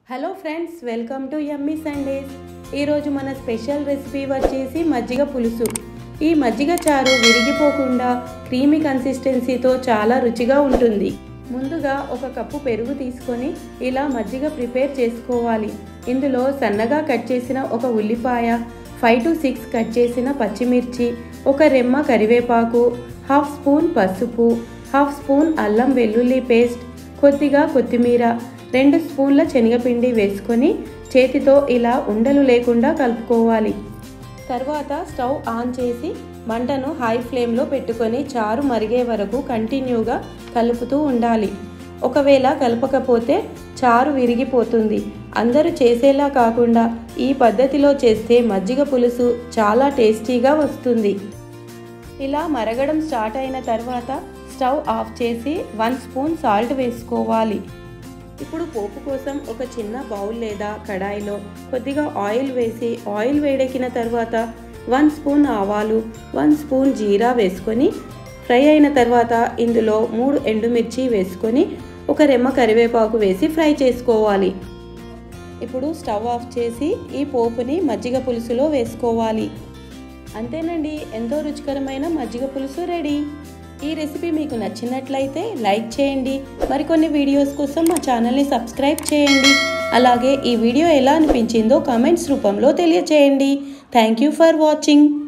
hello friends welcome to yummy Sundays ఈరోజు మన special recipe వచ్చేసి మజ్జిగ పులుసు ఈ మజ్జిగ చారు విరిగిపోకుండా క్రీమీ కన్సిస్టెన్సీతో చాలా రుచిగా ఉంటుంది ముందుగా ఒక కప్పు పెరుగు తీసుకొని ఇలా మజ్జిగ ప్రిపేర్ చేసుకోవాలి ఇందులో సన్నగా కట్ చేసిన ఒక ఉల్లిపాయ ఫైవ్ టు సిక్స్ కట్ చేసిన పచ్చిమిర్చి ఒక రెమ్మ కరివేపాకు హాఫ్ స్పూన్ పసుపు హాఫ్ స్పూన్ అల్లం వెల్లుల్లి పేస్ట్ కొద్దిగా కొత్తిమీర రెండు స్పూన్ల శనగపిండి వేసుకొని చేతితో ఇలా ఉండలు లేకుండా కలుపుకోవాలి తర్వాత స్టవ్ ఆన్ చేసి మంటను హై ఫ్లేమ్లో పెట్టుకొని చారు మరిగే వరకు కంటిన్యూగా కలుపుతూ ఉండాలి ఒకవేళ కలపకపోతే చారు విరిగిపోతుంది అందరూ చేసేలా కాకుండా ఈ పద్ధతిలో చేస్తే మజ్జిగ పులుసు చాలా టేస్టీగా వస్తుంది ఇలా మరగడం స్టార్ట్ అయిన తర్వాత స్టవ్ ఆఫ్ చేసి వన్ స్పూన్ సాల్ట్ వేసుకోవాలి ఇప్పుడు పోపు కోసం ఒక చిన్న బౌల్ లేదా కడాయిలో కొద్దిగా ఆయిల్ వేసి ఆయిల్ వేడెక్కిన తర్వాత వన్ స్పూన్ ఆవాలు వన్ స్పూన్ జీరా వేసుకొని ఫ్రై అయిన తర్వాత ఇందులో మూడు ఎండుమిర్చి వేసుకొని ఒక రెమ్మ కరివేపాకు వేసి ఫ్రై చేసుకోవాలి ఇప్పుడు స్టవ్ ఆఫ్ చేసి ఈ పోపుని మజ్జిగ పులుసులో వేసుకోవాలి అంతేనండి ఎంతో రుచికరమైన మజ్జిగ పులుసు రెడీ ఈ రెసిపీ మీకు నచ్చినట్లయితే లైక్ చేయండి మరికొన్ని వీడియోస్ కోసం మా ఛానల్ని సబ్స్క్రైబ్ చేయండి అలాగే ఈ వీడియో ఎలా అనిపించిందో కామెంట్స్ రూపంలో తెలియచేయండి థ్యాంక్ యూ ఫర్ వాచింగ్